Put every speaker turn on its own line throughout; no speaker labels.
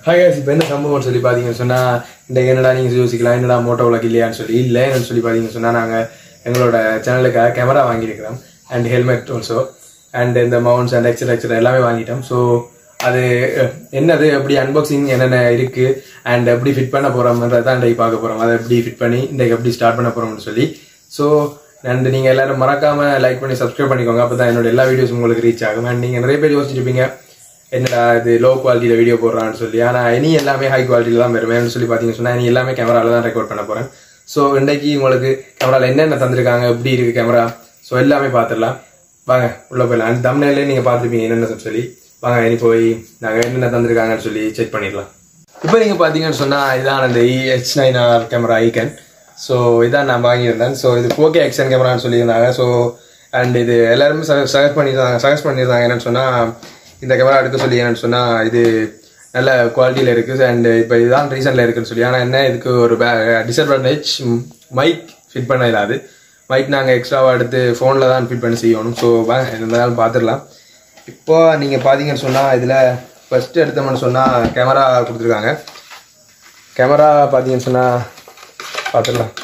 hi guys இப்போ என்ன சம்பவம்னு சொல்லி பார்த்தீங்கன்னு சொன்னால் இந்த என்னடா நீங்கள் யோசிக்கலாம் என்னடா மோட்டோ விளக்கு இல்லையான்னு சொல்லி இல்லை என்னன்னு சொல்லி பார்த்தீங்கன்னு சொன்னால் நாங்கள் எங்களோட சேனலுக்காக கேமரா வாங்கியிருக்கிறோம் அண்ட் ஹெல்மெட் ஆல்சோ அண்ட் இந்த மவுண்ட்ஸ் அண்ட் எக்ஸட்ரா எக்ஸட்ரா எல்லாமே வாங்கிட்டோம் ஸோ அது அஹ், என்னது எப்படி அன்பாக்சிங் என்னென்ன இருக்கு அண்ட் எப்படி ஃபிட் பண்ண போறோம்ன்றதை தான் இன்றைக்கு பார்க்க போறோம் அதை எப்படி ஃபிட் பண்ணி இன்றைக்கு எப்படி ஸ்டார்ட் பண்ண போறோம்னு சொல்லி ஸோ அண்ட் நீங்க எல்லாரும் மறக்காம லைக் பண்ணி சப்ஸ்கிரைப் பண்ணிக்கோங்க அப்பதான் என்னோட எல்லா வீடியோஸ் உங்களுக்கு ரீச் ஆகும் அண்ட் நீங்க நிறைய பேர் யோசிச்சிருப்பீங்க என்னடா இது லோ குவாலிட்டியில் வீடியோ போடுறான்னு சொல்லி ஆனால் இனி எல்லாமே ஹை குவாலிட்டியில் தான் வருவேன் சொல்லி பார்த்தீங்கன்னு சொன்னால் இனி எல்லாமே கேமரால தான் ரெக்கார்ட் பண்ண போகிறேன் ஸோ இன்றைக்கு உங்களுக்கு கேமராவில் என்னென்ன தந்திருக்காங்க எப்படி இருக்கு கேமரா ஸோ எல்லாமே பார்த்துடலாம் வாங்க உள்ள போயிடலாம் அண்ட் தமிழ்லேயே நீங்கள் பார்த்துருப்பீங்க என்னென்ன சொல்லி வாங்க இனி போய் நாங்கள் என்னென்ன தந்திருக்காங்கன்னு சொல்லி செக் பண்ணிடலாம் இப்போ நீங்கள் பார்த்தீங்கன்னு சொன்னால் இதான் அந்த H nine R camera icon so இதான் நான் வாங்கியிருந்தேன் ஸோ இது ஃபோர் கே எக்ஸன் கேமரான்னு சொல்லியிருந்தாங்க ஸோ அண்ட் இது எல்லாருமே சஜஸ்ட் பண்ணியிருந்தாங்க சஜஸ்ட் பண்ணியிருந்தாங்க என்னன்னு சொன்னால் இந்த கேமரா எடுக்க சொல்லி என்னன்னு சொன்னால் இது நல்ல குவாலிட்டியில் இருக்குது அண்ட் இப்போ இதுதான் ரீசனில் இருக்குன்னு சொல்லி ஆனால் என்ன இதுக்கு ஒரு டிஸ்அட்வான்டேஜ் மைக் ஃபிட் பண்ண இல்லாது மைக் நாங்கள் எக்ஸ்ட்ராவாக எடுத்து ஃபோனில் தான் ஃபிட் பண்ணி செய்யணும் ஸோ வாங்க இருந்தாலும் பார்த்துடலாம் இப்போ நீங்கள் பார்த்தீங்கன்னு சொன்னால் இதில் ஃபர்ஸ்ட் எடுத்தோம்னு சொன்னால் கேமரா கொடுத்துருக்காங்க கேமரா பார்த்தீங்கன்னு சொன்னால் பார்த்துடலாம்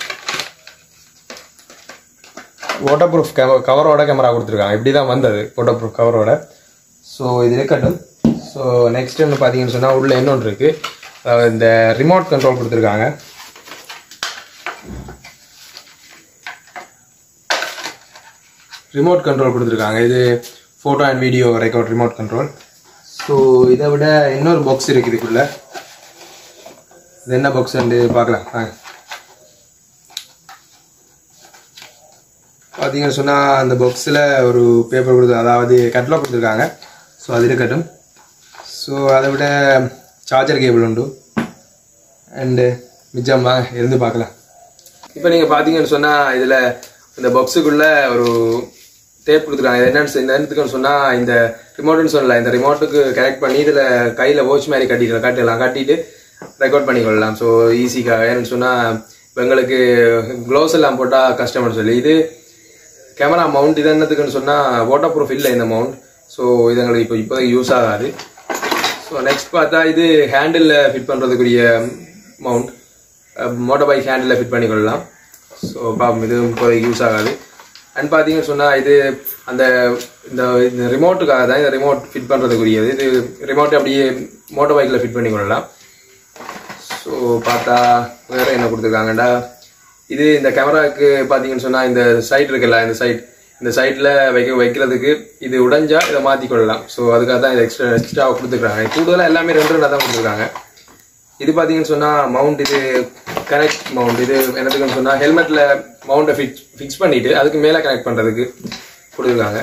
வாட்டர் ப்ரூஃப் கவரோட கேமரா கொடுத்துருக்காங்க இப்படி தான் வந்தது வாட்டர் ப்ரூஃப் கவரோட ஸோ இது இருக்கட்டும் ஸோ நெக்ஸ்ட் வந்து பார்த்தீங்கன்னு சொன்னால் உள்ள இன்னொன்று இருக்குது அதாவது இந்த ரிமோட் கண்ட்ரோல் கொடுத்துருக்காங்க ரிமோட் கண்ட்ரோல் கொடுத்துருக்காங்க இது photo and video record remote control so இதை விட இன்னொரு பாக்ஸ் இருக்குது இதுக்குள்ள இது என்ன பாக்ஸ் பார்க்கலாம் வாங்க பார்த்தீங்கன்னு சொன்னால் அந்த பாக்ஸில் ஒரு பேப்பர் கொடுத்து அதாவது கட்லாக் கொடுத்துருக்காங்க ஸோ அது இருக்கட்டும் ஸோ அதை விட சார்ஜர் கேபிள் உண்டு அண்டு மிச்சம் வாங்க இருந்து பார்க்கலாம் இப்போ நீங்கள் பார்த்தீங்கன்னு சொன்னால் இதில் இந்த பாக்ஸுக்குள்ளே ஒரு டேப் கொடுத்துருக்காங்க இது என்னன்னு இந்த என்னத்துக்குன்னு சொன்னால் இந்த ரிமோட்டுன்னு சொல்லல இந்த ரிமோட்டுக்கு கனெக்ட் பண்ணி இதில் கையில் வாட்ச் மாதிரி கட்டிக்கலாம் கட்டிடலாம் கட்டிட்டு ரெக்கார்ட் பண்ணிக்கொள்ளலாம் ஸோ ஈஸிக்காக ஏன்னு சொன்னால் இப்போ எங்களுக்கு க்ளோஸ் எல்லாம் போட்டால் கஷ்டம்னு சொல்லி இது கேமரா மவுண்ட் இது என்னத்துக்குன்னு சொன்னால் வாட்டர் ப்ரூஃப் இல்லை இந்த மவுண்ட் ஸோ இது எங்களுக்கு இப்போ இப்போதைக்கு யூஸ் ஆகாது ஸோ நெக்ஸ்ட் பார்த்தா இது ஹேண்டிலில் ஃபிட் பண்ணுறதுக்குரிய மவுண்ட் மோட்டர் பைக் ஹேண்டிலில் ஃபிட் பண்ணிக்கொள்ளலாம் ஸோ பாப்போம் இது இப்போதைக்கு யூஸ் ஆகாது அண்ட் பார்த்தீங்கன்னு சொன்னால் இது அந்த இந்த இந்த ரிமோட்டுக்காக தான் இந்த ரிமோட் ஃபிட் பண்ணுறதுக்குரியது இது ரிமோட் அப்படியே மோட்டர் பைக்கில் ஃபிட் பண்ணிக்கொள்ளலாம் ஸோ பார்த்தா வேற என்ன கொடுத்துருக்காங்கடா இது இந்த கேமராவுக்கு பார்த்தீங்கன்னு சொன்னால் இந்த சைட் இருக்குல்ல இந்த சைட் இந்த சைட்டில் வைக்க வைக்கிறதுக்கு இது உடைஞ்சா இதை மாற்றி கொள்ளலாம் ஸோ அதுக்காக தான் இதை எக்ஸ்ட்ரா எக்ஸ்ட்ரா கொடுத்துருக்காங்க கூடுதலாக எல்லாமே ரெண்டு ரெண்டாக தான் கொடுத்துருக்காங்க இது பார்த்தீங்கன்னு சொன்னால் மவுண்ட் இது கனெக்ட் மவுண்ட் இது என்னதுக்குன்னு சொன்னால் ஹெல்மெட்டில் மவுண்ட்டை ஃபிக்ஸ் ஃபிக்ஸ் பண்ணிட்டு அதுக்கு மேலே கனெக்ட் பண்ணுறதுக்கு கொடுத்துருக்காங்க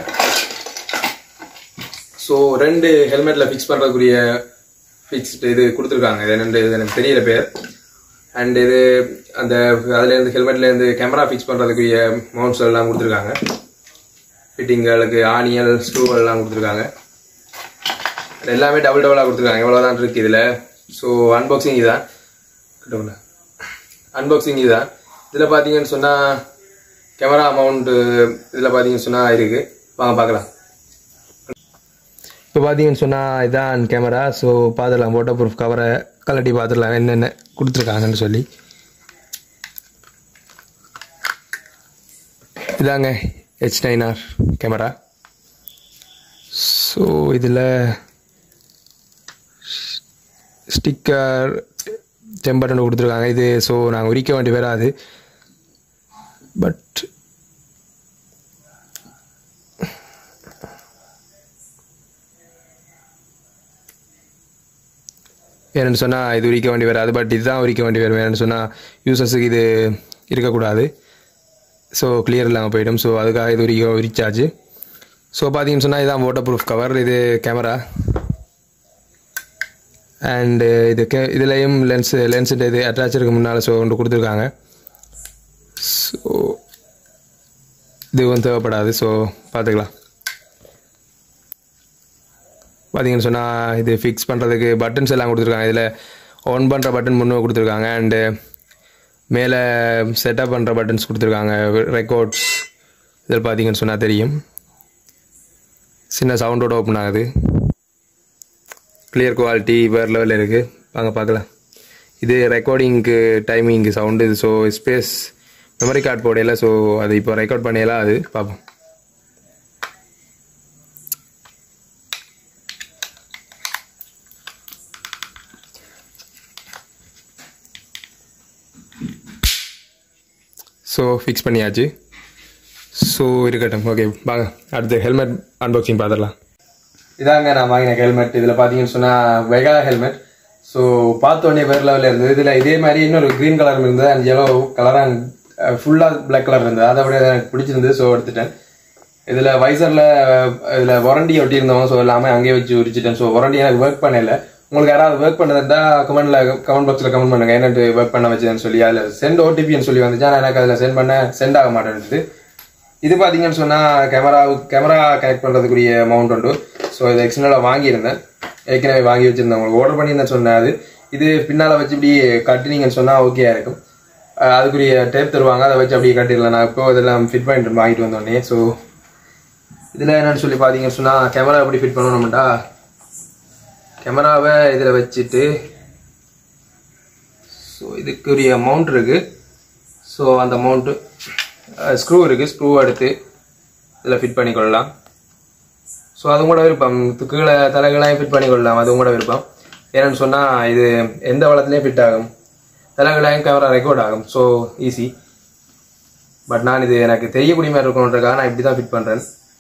ஸோ ரெண்டு ஹெல்மெட்டில் ஃபிக்ஸ் பண்ணுறதுக்குரிய ஃபிக்ஸ்டு இது கொடுத்துருக்காங்க இது என்னென்று இது எனக்கு தெரியல பேர் அண்ட் இது அந்த அதுலேருந்து ஹெல்மெட்லேருந்து கேமரா ஃபிக்ஸ் பண்ணுறதுக்குரிய மவுண்ட்ஸ் எல்லாம் கொடுத்துருக்காங்க ஃபிட்டிங்களுக்கு ஆனியல் ஸ்க்ரூ எல்லாம் கொடுத்துருக்காங்க அது எல்லாமே டபுள் டபுளாக கொடுத்துருக்காங்க இவ்வளோதான் இருக்குது இதில் ஸோ அன்பாக்சிங் இதுதான் கிட்டவுல அன்பாக்சிங் இதுதான் இதில் பார்த்தீங்கன்னு சொன்னால் கேமரா அமௌண்ட்டு இதில் பார்த்தீங்கன்னு சொன்னால் இருக்குது வாங்க பார்க்கலாம் இப்போ பார்த்தீங்கன்னு சொன்னால் இதான் கேமரா ஸோ பார்த்துடலாம் வாட்டர் ப்ரூஃப் கவரை கலட்டி பார்த்துடலாம் என்னென்ன கொடுத்துருக்காங்கன்னு சொல்லி இதாங்க H nine R camera so இதில் ஸ்டிக்கர் டெம்பர் கொடுத்துருக்காங்க இது ஸோ நாங்கள் உரிக்க வேண்டி வராது பட் ஏன்னு சொன்னால் இது உரிக்க வேண்டி வராது பட் இதுதான் உரிக்க வேண்டி வரும் ஏன்னு சொன்னால் யூசர்ஸுக்கு இது இருக்கக்கூடாது ஸோ கிளியர் இல்லாமல் போயிடும் ஸோ அதுக்காக இது உரிக்க உரிச்சாச்சு ஸோ பார்த்தீங்கன்னு சொன்னால் இதுதான் வாட்டர் ப்ரூஃப் கவர் இது கேமரா அண்டு இது கே இதுலேயும் லென்ஸ் லென்ஸுட்டு இது அட்டாச்சருக்கு முன்னால் ஸோ ஒன்று கொடுத்துருக்காங்க ஸோ இது வந்து தேவைப்படாது ஸோ பார்த்துக்கலாம் பார்த்தீங்கன்னு சொன்னால் இது ஃபிக்ஸ் பண்ணுறதுக்கு பட்டன்ஸ் எல்லாம் கொடுத்துருக்காங்க இதில் ஆன் பண்ணுற பட்டன் முன்னே கொடுத்துருக்காங்க அண்டு மேலே செட்டப் பண்ணுற பட்டன்ஸ் கொடுத்துருக்காங்க ரெக்கார்ட்ஸ் இதில் பார்த்தீங்கன்னு சொன்னால் தெரியும் சின்ன சவுண்டோட ஓப்பன் ஆகுது கிளியர் குவாலிட்டி வேறு லெவலில் இருக்குது வாங்க பார்க்கலாம் இது ரெக்கார்டிங்க்கு டைமிங்க்கு sound so space memory card போடையில ஸோ அது இப்போ ரெக்கார்ட் பண்ணியலாம் அது பார்ப்போம் ஸோ ஃபிக்ஸ் பண்ணியாச்சு ஸோ இருக்கட்டும் ஓகே வாங்க அடுத்து ஹெல்மெட் அன்பாக்சிங் பார்த்துடலாம் இதாங்க நான் வாங்கின ஹெல்மெட் இதில் பார்த்தீங்கன்னு சொன்னால் வெகா ஹெல்மெட் ஸோ பார்த்த உடனே வேறு லெவலில் இருந்தது இதில் இதே மாதிரி இன்னொரு க்ரீன் கலர் இருந்தது அண்ட் yellow கலராக ஃபுல்லாக பிளாக் கலர் இருந்தது அதை விட எனக்கு பிடிச்சிருந்தது ஸோ எடுத்துட்டேன் இதில் வைசரில் இதில் வாரண்டி ஒட்டியிருந்தவங்க ஸோ எல்லாமே அங்கேயே வச்சு உரிச்சிட்டேன் ஸோ வாரண்டி எனக்கு ஒர்க் பண்ணல உங்களுக்கு யாராவது ஒர்க் பண்ணதா கமெண்ட்ல கமெண்ட் பாக்ஸில் கமெண்ட் பண்ணுங்க என்னட்டு ஒர்க் பண்ண வச்சதுன்னு சொல்லி அதில் சென்ட் ஓடிபின்னு சொல்லி வந்துச்சு ஆனால் எனக்கு அதில் சென்ட் பண்ண சென்ட் ஆக மாட்டேன்னுது இது பார்த்தீங்கன்னு சொன்னால் கேமரா கேமரா கனெக்ட் பண்ணுறதுக்குரிய மவுண்ட் உண்டு ஸோ இது எக்ஸ்டர்னலாக வாங்கியிருந்தேன் ஏற்கனவே வாங்கி வச்சிருந்தேன் உங்களுக்கு ஆர்டர் பண்ணியிருந்தேன் சொன்னேன் அது இது பின்னால் வச்சு இப்படி கட்டினீங்கன்னு சொன்னால் ஓகே இருக்கும் அஹ் அதுக்குரிய டேப் தருவாங்க அதை வச்சு அப்படியே கட்டிடலாம் நான் இப்போ இதெல்லாம் ஃபிட் பண்ணிட்டு வாங்கிட்டு வந்தோடனே ஸோ இதில் என்னன்னு சொல்லி பார்த்தீங்கன்னு சொன்னால் கேமரா எப்படி ஃபிட் பண்ணணும்டா கேமராவை இதில் வச்சுட்டு ஸோ இதுக்குரிய மவுண்ட் இருக்கு ஸோ அந்த மவுண்ட்டு ஸ்க்ரூ இருக்கு ஸ்க்ரூ எடுத்து இதில் ஃபிட் பண்ணிக்கொள்ளலாம் ஸோ அது கூட விருப்பம் இது கீழே தலைகளையும் ஃபிட் பண்ணிக்கொள்ளலாம் அது கூட விருப்பம் ஏன்னு சொன்னால் இது எந்த வளத்துலேயும் ஃபிட் ஆகும் தலைகளையும் கேமரா ரெக்கார்ட் ஆகும் ஸோ ஈஸி பட் நான் இது எனக்கு தெரியக்கூடிய மாதிரி இருக்கணுன்றதுக்காக நான் இப்படி தான் ஃபிட் பண்ணுறேன்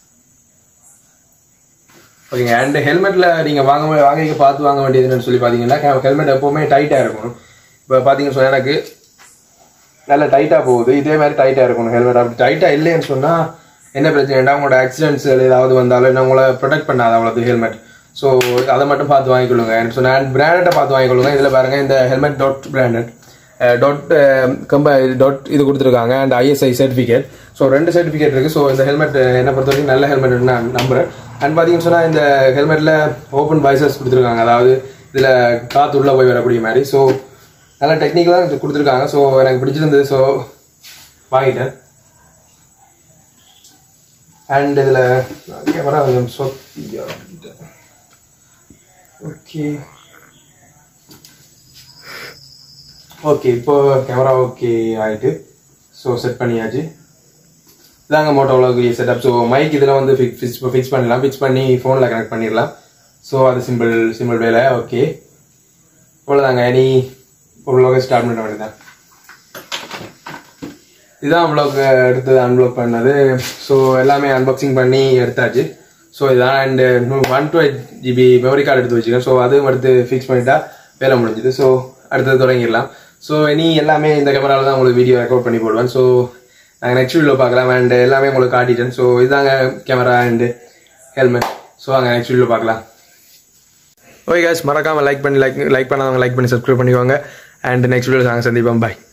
ஓகேங்க அண்ட் ஹெல்மெட்டில் நீங்கள் வாங்க வாங்க பார்த்து வாங்க வேண்டியது என்னன்னு சொல்லி பார்த்தீங்கன்னா ஹெல்மெட் எப்போவுமே டைட்டாக இருக்கணும் இப்போ பார்த்தீங்கன்னு சொன்னா எனக்கு நல்லா டைட்டாக போகுது இதே மாதிரி டைட்டாக இருக்கணும் ஹெல்மெட் அப்படி டைட்டாக இல்லைன்னு சொன்னால் என்ன பிரச்சனைடா உங்களோட ஆக்சிடென்ட்ஸ் ஏதாவது வந்தாலும் என்ன உங்களை ப்ரொடெக்ட் பண்ணாது அவ்வளோது ஹெல்மெட் ஸோ அதை மட்டும் பார்த்து வாங்கிக்கொள்ளுங்க எனக்கு சொன்ன பிராண்டட்டை பார்த்து வாங்கிக்கொள்ளுங்க இதில் பாருங்க இந்த ஹெல்மெட் டாட் பிராண்டட் டாட் கம்ப டாட் இது கொடுத்துருக்காங்க அண்ட் ஐஎஸ்ஐ சர்டிஃபிகேட் ஸோ ரெண்டு சர்டிஃபிகேட் இருக்குது ஸோ இந்த ஹெல்மெட் என்னை பொறுத்த வரைக்கும் நல்ல ஹெல்மெட் நான் நம்புறேன் அண்ட் பார்த்தீங்கன்னு சொன்னால் இந்த ஹெல்மெட்டில் ஓப்பன் வைசர்ஸ் கொடுத்துருக்காங்க அதாவது இதில் காற்று உள்ளே போய் வரக்கூடிய மாதிரி ஸோ நல்ல டெக்னிக்கலாக இது கொடுத்துருக்காங்க ஸோ எனக்கு பிடிச்சிருந்தது ஸோ வாங்கிட்டேன் அண்ட் இதில் கேமரா கொஞ்சம் சொத்தியா ஓகே ஓகே இப்போ கேமரா ஓகே ஆயிட்டு ஸோ செட் பண்ணியாச்சு இதாங்க மோட்டோவில் செட்டப் ஸோ மைக் இதில் வந்து ஃபிக்ஸ் ஃபிக்ஸ் பண்ணலாம் ஃபிக்ஸ் பண்ணி ஃபோனில் கனெக்ட் பண்ணிடலாம் ஸோ அது சிம்பிள் சிம்பிள் வேலை ஓகே இவ்வளோதாங்க இனி ஒரு vlog ஸ்டார்ட் பண்ண வேண்டியதான் இதுதான் vlog எடுத்து அன்ப்ளாக் பண்ணது ஸோ எல்லாமே அன்பாக்சிங் பண்ணி எடுத்தாச்சு ஸோ இதான் and one two eight GB memory card எடுத்து வச்சுக்கேன் ஸோ அதுவும் எடுத்து ஃபிக்ஸ் பண்ணிட்டா வேலை முடிஞ்சுது ஸோ அடுத்தது தொடங்கிடலாம் ஸோ இனி எல்லாமே இந்த கேமராவில் தான் உங்களுக்கு வீடியோ ரெக்கார்ட் பண்ணி போடுவேன் ஸோ நாங்கள் நெக்ஸ்ட் வீடியோ பார்க்கலாம் அண்ட் எல்லாமே உங்களுக்கு காட்டிட்டேன் ஸோ இதாங்க கேமரா அண்டு ஹெல்மெட் ஸோ அங்கே நெக்ஸ்ட் வீடியோ பார்க்கலாம் ஓகே கேஸ் மறக்காமல் லைக் பண்ணி லைக் லைக் பண்ணாதவங்க லைக் பண்ணி சப்ஸ்கிரைப் பண்ணிக்கோங்க அண்ட் நெக்ஸ்ட் வீடியோ நாங்கள் சந்திப்போம் பாய்